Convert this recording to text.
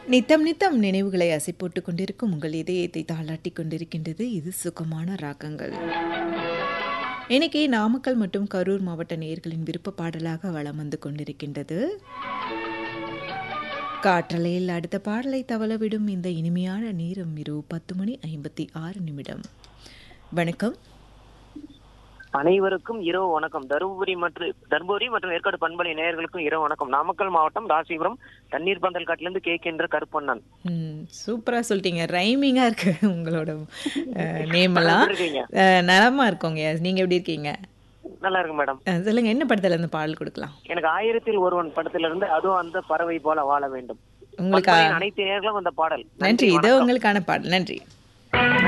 நித்தம் நித்தம் நினைவுகளை அசை போட்டுக் கொண்டிருக்கும் உங்கள் இதயத்தை தாளாட்டி கொண்டிருக்கின்றது இது சுகமான ராகங்கள் இன்னைக்கு நாமக்கல் மற்றும் கரூர் மாவட்ட நேயர்களின் விருப்ப பாடலாக வலம் வந்து கொண்டிருக்கின்றது காற்றலையில் அடுத்த பாடலை தவளவிடும் இந்த இனிமையான நேரம் இரவு பத்து மணி ஐம்பத்தி ஆறு நிமிடம் வணக்கம் அனைவருக்கும் இரவு வணக்கம் தருமபுரி மற்றும் தருமபுரி மற்றும் ஏற்காடு பண்பலை நேயர்களுக்கும் இரவு வணக்கம் நாமக்கல் மாவட்டம் ராசிபுரம் தண்ணீர் பந்தல் காட்டிலிருந்து கேக்கின்ற கருப்பண்ணன் ம், சூப்பரா சொல்லிட்டீங்க ரைமிங்கா இருக்கு உங்களோட நேம் எல்லாம் எப்படி இருக்கீங்க அஹ், நலமா இருக்கோங்க நீங்க எப்படி இருக்கீங்க நல்லா இருக்கு மேடம் அஹ், சொல்லுங்க என்ன படத்துல இருந்து பாடல் கொடுக்கலாம் எனக்கு ஆயிரத்தில் ஒருவன் படத்திலிருந்து அதுவும் அந்த பறவை போல வாழ வேண்டும் உங்களுக்கு பண்பலையின் அனைத்து நேர்களும் அந்த பாடல் நன்றி இதோ வணக்கம். உங்களுக்கான பாடல் நன்றி